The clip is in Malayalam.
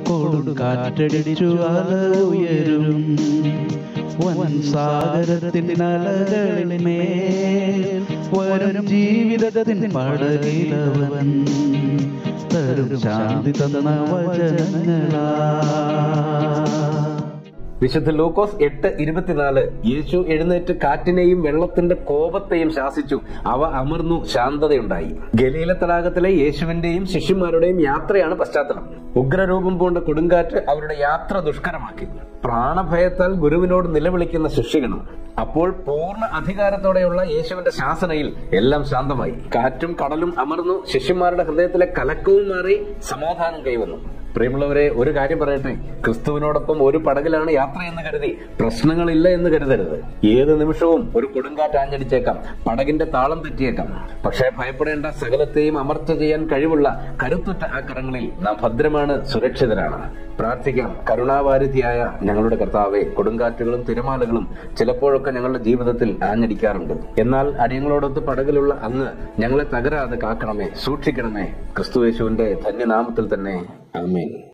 കൊടുങ്കാറ്റടിച്ചു അല ഉയരും വൻ സാഗരത്തിൻ അലകളിൽ മേൽ വരും ജീവിതത്തിൻ പടകിലവൻ തരും ശാന്തി തന്ന വചനങ്ങളാ വിശുദ്ധ ലൂക്കോസ് എട്ട് ഇരുപത്തിനാല് യേശു എഴുന്നേറ്റ് കാറ്റിനെയും വെള്ളത്തിന്റെ കോപത്തെയും ശാസിച്ചു അവ അമർന്നു ശാന്തതയുണ്ടായി ഗലീല തടാകത്തിലെ യേശുവിന്റെയും ശിഷ്യന്മാരുടെയും യാത്രയാണ് പശ്ചാത്തലം ഉഗ്രരൂപം പൂണ്ട കൊടുങ്കാറ്റ് അവരുടെ യാത്ര ദുഷ്കരമാക്കി പ്രാണഭയത്താൽ ഗുരുവിനോട് നിലവിളിക്കുന്ന ശിഷ്യഗണം അപ്പോൾ പൂർണ്ണ അധികാരത്തോടെയുള്ള യേശുവിന്റെ ശാസനയിൽ എല്ലാം ശാന്തമായി കാറ്റും കടലും അമർന്നു ശിഷ്യന്മാരുടെ ഹൃദയത്തിലെ കലക്കവും മാറി സമാധാനം കൈവന്നു പ്രിയമുള്ളവരെ ഒരു കാര്യം പറയട്ടെ ക്രിസ്തുവിനോടൊപ്പം ഒരു പടകിലാണ് യാത്ര എന്ന് കരുതി പ്രശ്നങ്ങളില്ല എന്ന് കരുതരുത് ഏത് നിമിഷവും ഒരു കൊടുങ്കാറ്റ് ആഞ്ഞടിച്ചേക്കാം പടകിന്റെ താളം തെറ്റിയേക്കാം പക്ഷേ ഭയപ്പെടേണ്ട സകലത്തെയും അമർച്ച ചെയ്യാൻ കഴിവുള്ള കരുത്തുറ്റ ആ കരങ്ങളിൽ നാം ഭദ്രമാണ് സുരക്ഷിതരാണ് പ്രാർത്ഥിക്കാം കരുണാവാരിധിയായ ഞങ്ങളുടെ കർത്താവെ കൊടുങ്കാറ്റുകളും തിരമാലകളും ചിലപ്പോഴൊക്കെ ഞങ്ങളുടെ ജീവിതത്തിൽ ആഞ്ഞടിക്കാറുണ്ട് എന്നാൽ അടിയങ്ങളോടൊത്ത് പടകിലുള്ള അങ്ങ് ഞങ്ങളെ തകരാതെ കാക്കണമേ സൂക്ഷിക്കണമേ ക്രിസ്തുയേശുവിന്റെ ധന്യനാമത്തിൽ തന്നെ ആമേൻ